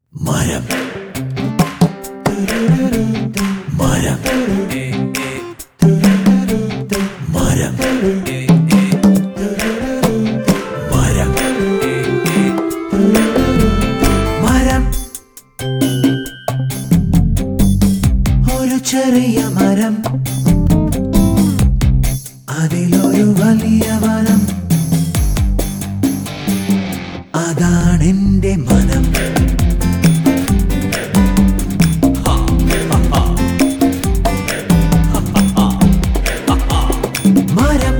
മരം മരം മരം മരം മരം ഒരു ചെറിയ മരം അതിലൊരു വലിയ വനം അതാണെന്റെ മനം മരം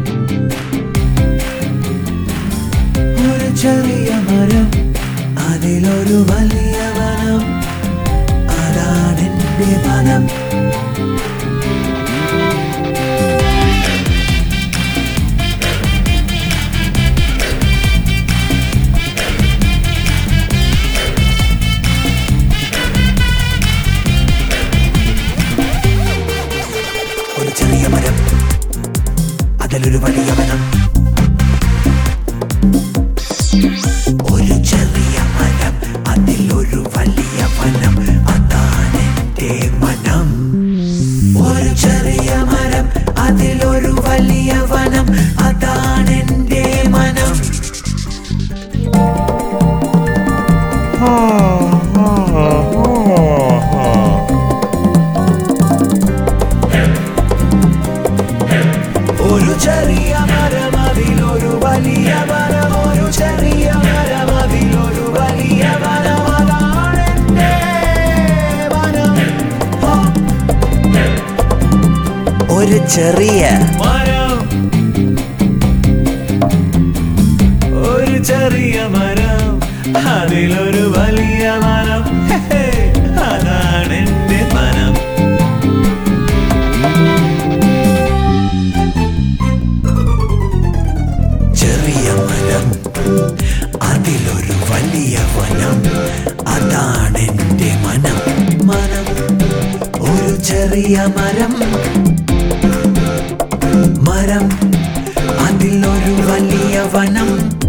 ഒരു ചെറിയ മരം അതിലൊരു വലിയ വനം അതാണെന്റെ മനം ഒരു ചെറിയ മരം അതിലൊരു വലിയ വനം ഒരു ചെറിയ മരം അതിലൊരു വലിയ വനം അതാണ് എന്റെ മനം ഒരു ചെറിയ മരം അതിലൊരു വലിയ വനം അതാണ് എന്റെ മനം ഒരു ചെറിയ മരം അതിലൊരു വലിയ വനം ഒരു ചെറിയ മരം അതിലൊരു വലിയ വനം അതാണ് എന്റെ വനം ആ. ഒരു ചെറിയ മരം ഒരു ചെറിയ മരം അതിലൊരു വലിയ മരം ഹേ, അതാണ് എന്റെ മനം ചെറിയ മരം അതിലൊരു വലിയ വനം അതാണ് എന്റെ മനം മനം ഒരു ചെറിയ മരം മരം അതിലൊരു വലിയ വനം